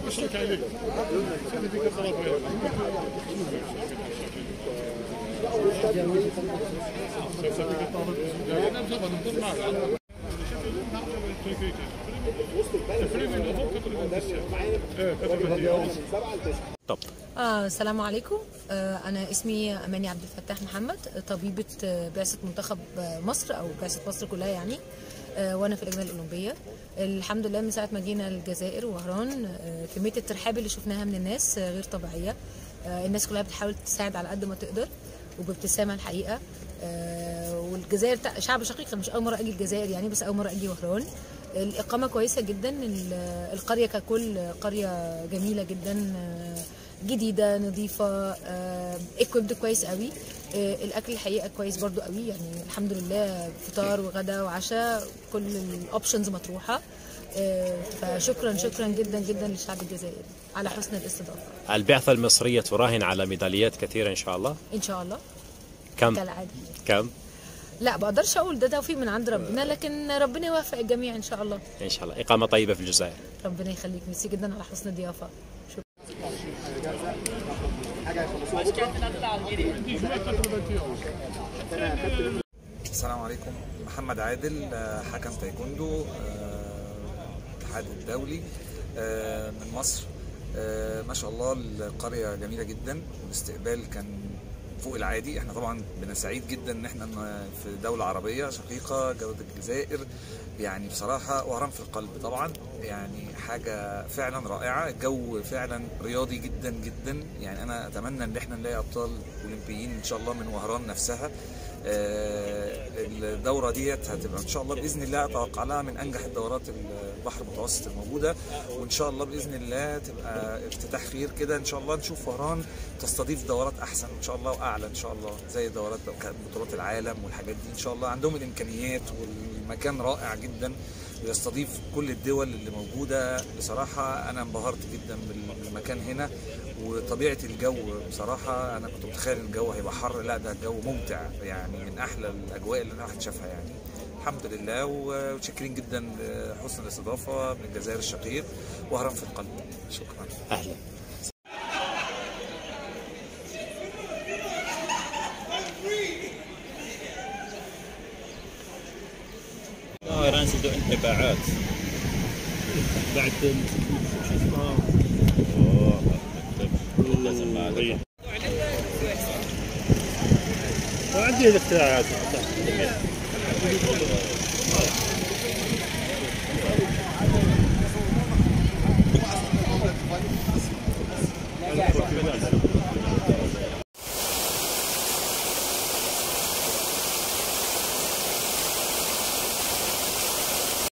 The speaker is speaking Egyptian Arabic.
بشرك عليك سيدي فيك الصلاة وياك طب آه السلام عليكم آه أنا اسمي أماني عبد الفتاح محمد طبيبة آه، بعثة منتخب آه، مصر أو بعثة مصر كلها يعني آه، وأنا في اللجنة الأولمبية الحمد لله من ساعة ما جينا الجزائر وهران آه، كمية الترحاب اللي شفناها من الناس آه، غير طبيعية آه، الناس كلها بتحاول تساعد على قد ما تقدر وبابتسامة الحقيقة آه، والجزائر تع- شعب شقيق مش أول مرة أجي الجزائر يعني بس أول مرة أجي وهران الإقامة كويسة جدا ال- القرية ككل قرية جميلة جدا آه، جديدة نظيفة اكويبد كويس قوي آه، الأكل الحقيقة كويس برضو قوي يعني الحمد لله فطار وغدا وعشاء كل الأوبشنز مطروحة آه، فشكرا شكرا جدا جدا للشعب الجزائري على حسن الاستضافة البعثة المصرية تراهن على ميداليات كثيرة إن شاء الله إن شاء الله كم كالعادة كم لا بقدرش أقول ده توفيق من عند ربنا لكن ربنا يوفق الجميع إن شاء الله إن شاء الله إقامة طيبة في الجزائر ربنا يخليك ميرسي جدا على حسن الضيافة شكرا السلام عليكم محمد عادل آه، حكم تايكوندو آه، الاتحاد الدولي آه، من مصر آه، ما شاء الله القرية جميلة جدا والاستقبال كان فوق العادي احنا طبعا بنسعيد جدا ان احنا ن- في دولة عربية شقيقة جودة الجزائر يعني بصراحة وهران في القلب طبعا يعني حاجة فعلا رائعة الجو فعلا رياضي جدا جدا يعني انا اتمنى ان احنا نلاقي ابطال اولمبيين ان شاء الله من وهران نفسها آه، الدورة ديت هتبقى ان شاء الله باذن الله اتوقع لها من انجح الدورات البحر المتوسط الموجودة وان شاء الله باذن الله تبقى افتتاح خير كده ان شاء الله نشوف وهران تستضيف دورات احسن ان شاء الله واعلى ان شاء الله زي دورات بطولات العالم والحاجات دي ان شاء الله عندهم الامكانيات والمكان رائع جدا ويستضيف كل الدول اللي موجوده بصراحه انا انبهرت جدا بالمكان هنا وطبيعه الجو بصراحه انا كنت متخيل ان الجو هيبقى حر لا ده الجو ممتع يعني من احلى الاجواء اللي الواحد شافها يعني الحمد لله ومتشكرين جدا لحسن الاستضافه من الجزائر الشقيق وهرم في القلب شكرا أهلا طائران سدوا انطباعات بعد شو اسمه اوه لازم بعد وعندي الاختراعات